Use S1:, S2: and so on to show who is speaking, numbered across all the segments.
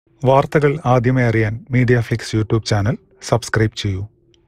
S1: വാർത്തകൾ ആദ്യമേ അറിയാൻ media flix YouTube channel subscribe ചെയ്യൂ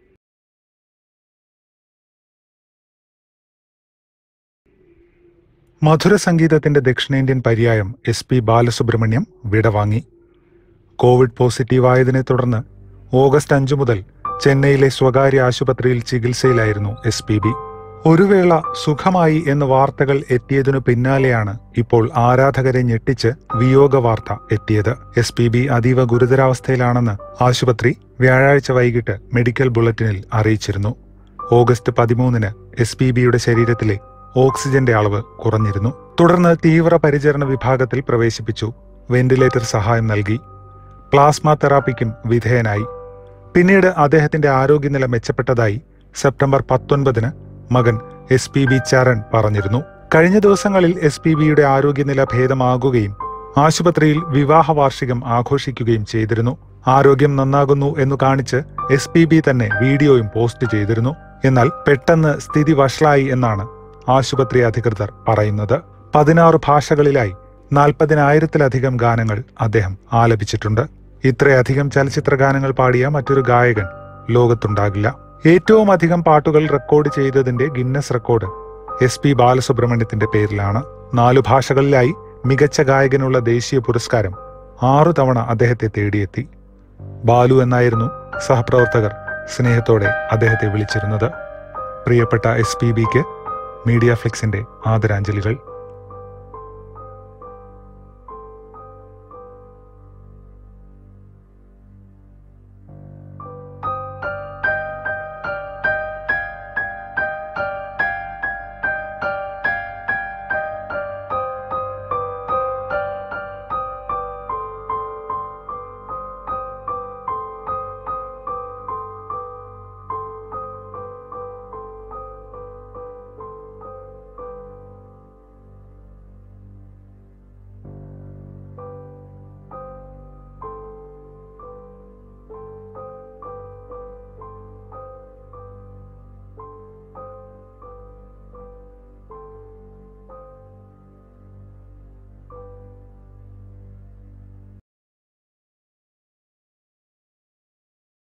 S1: മധുര സംഗീതത്തിന്റെ ദക്ഷിണേന്ത്യൻ പര്യായം എസ് പി ബാലസുബ്രഹ്മണ്യം വിടവാങ്ങി കോവിഡ് പോസിറ്റീവായതിനെ തുടർന്ന് ഓഗസ്റ്റ് അഞ്ചു മുതൽ ചെന്നൈയിലെ സ്വകാര്യ ആശുപത്രിയിൽ ചികിത്സയിലായിരുന്നു എസ് പി ബി ഒരു വേള സുഖമായി എന്ന് വാർത്തകൾ എത്തിയതിനു പിന്നാലെയാണ് ഇപ്പോൾ ആരാധകരെ ഞെട്ടിച്ച് വിയോഗ വാർത്ത എത്തിയത് എസ് പി ബി അതീവ ഗുരുതരാവസ്ഥയിലാണെന്ന് ആശുപത്രി വ്യാഴാഴ്ച വൈകിട്ട് മെഡിക്കൽ ബുള്ളറ്റിനിൽ അറിയിച്ചിരുന്നു ഓഗസ്റ്റ് പതിമൂന്നിന് എസ് പി ബിയുടെ ശരീരത്തിലെ ഓക്സിജന്റെ അളവ് കുറഞ്ഞിരുന്നു തുടർന്ന് തീവ്ര പരിചരണ വിഭാഗത്തിൽ പ്രവേശിപ്പിച്ചു വെന്റിലേറ്റർ സഹായം നൽകി പ്ലാസ്മ തെറാപ്പിക്കും വിധേയനായി പിന്നീട് അദ്ദേഹത്തിന്റെ ആരോഗ്യനില മെച്ചപ്പെട്ടതായി സെപ്റ്റംബർ പത്തൊൻപതിന് മകൻ എസ് പി ബി ചരൺ പറഞ്ഞിരുന്നു കഴിഞ്ഞ ദിവസങ്ങളിൽ എസ് പി ബിയുടെ ആരോഗ്യനില ഭേദമാകുകയും ആശുപത്രിയിൽ വിവാഹ വാർഷികം ആഘോഷിക്കുകയും ചെയ്തിരുന്നു ആരോഗ്യം നന്നാകുന്നു എന്നു കാണിച്ച് എസ് പി ബി തന്നെ വീഡിയോയും പോസ്റ്റ് ചെയ്തിരുന്നു എന്നാൽ പെട്ടെന്ന് സ്ഥിതി വഷളായി എന്നാണ് ആശുപത്രി അധികൃതർ പറയുന്നത് പതിനാറ് ഭാഷകളിലായി നാൽപ്പതിനായിരത്തിലധികം ഗാനങ്ങൾ അദ്ദേഹം ആലപിച്ചിട്ടുണ്ട് ഇത്രയധികം ചലച്ചിത്ര ഗാനങ്ങൾ പാടിയ മറ്റൊരു ഗായകൻ ലോകത്തുണ്ടാകില്ല ഏറ്റവും അധികം പാട്ടുകൾ റെക്കോർഡ് ചെയ്തതിന്റെ ഗിന്നസ് റെക്കോർഡ് എസ് പി ബാലസുബ്രഹ്മണ്യത്തിന്റെ പേരിലാണ് നാലു ഭാഷകളിലായി മികച്ച ഗായകനുള്ള ദേശീയ പുരസ്കാരം ആറു തവണ അദ്ദേഹത്തെ തേടിയെത്തി ബാലു എന്നായിരുന്നു സഹപ്രവർത്തകർ സ്നേഹത്തോടെ അദ്ദേഹത്തെ വിളിച്ചിരുന്നത് പ്രിയപ്പെട്ട എസ് പി ബിക്ക് മീഡിയ ഫ്ലിക്സിന്റെ ആദരാഞ്ജലികൾ